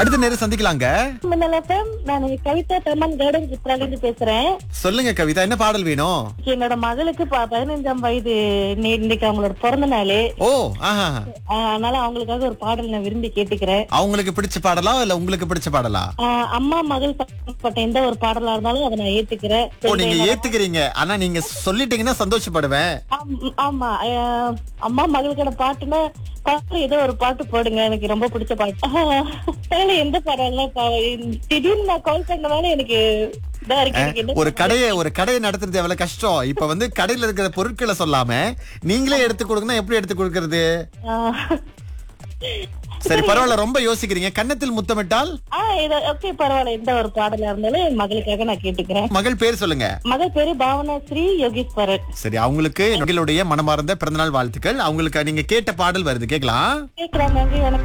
அடுத்த நேரம் சந்திக்கலாங்க மின்னல் FM, நான் கவிதா பெருமான் கார்டன் சித்ரால இருந்து பேசுறேன் சொல்லுங்க கவிதா என்ன பாடல் வேணும் என்னோட மகளுக்கு ப- பதினைஞ்சாம் வயது நே- இன்னைக்கு அவங்களோட பிறந்த நாள் ஓ ஆஹா அதனால அவங்களுக்காக ஒரு பாடல் நான் விரும்பி கேட்டுக்கிறேன் அவங்களுக்கு பிடிச்ச பாடலா இல்ல உங்களுக்கு பிடிச்ச பாடலா ஆஹ் அம்மா மகள் சம்பந்தப்பட்ட எந்த ஒரு பாடலா இருந்தாலும் அதை நான் ஏத்துக்கிறேன் ஓ நீங்க ஏத்துக்கிறீங்க ஆனா நீங்க சொல்லிட்டீங்கன்னா சந்தோஷப்படுவேன் ஆம், ஆமா ஆஹ் அம்மா மகளுக்கான பாட்டுன்னா பாட்டு ஏதோ ஒரு பாட்டு போடுங்க எனக்கு ரொம்ப பிடிச்ச பாட்டு ஆஹ் அதனால எந்த பாடலாம் திடீர்னு நான் கால் பண்ணதால எனக்கு இதா இருக்கு எனக்கு என்ன ஒரு கடையை ஒரு கடையை நடத்துறது எவ்வளவு கஷ்டம் இப்ப வந்து கடையில இருக்கிற பொருட்களை சொல்லாம நீங்களே எடுத்து கொடுக்கணும் எப்படி எடுத்து கொடுக்கறது ஆஹ் சரி பரவாயில்ல ரொம்ப யோசிக்கிறீங்க கன்னத்தில் முத்தமிட்டால் ஆஹ் இது ஓகே பரவாயில்ல எந்த ஒரு பாடலா இருந்தாலும் என் மகளுக்காக நான் கேட்டுக்கிறேன் மகள் பேர் சொல்லுங்க மகள் பேரு பாவனா ஸ்ரீ யோகீஸ்வரன் சரி அவங்களுக்கு எங்களுடைய மனமார்ந்த பிறந்தநாள் வாழ்த்துக்கள் அவங்களுக்கு நீங்க கேட்ட பாடல் வருது கேக்கலாம் கேக்குறாங்க நன்றி வணக்கம்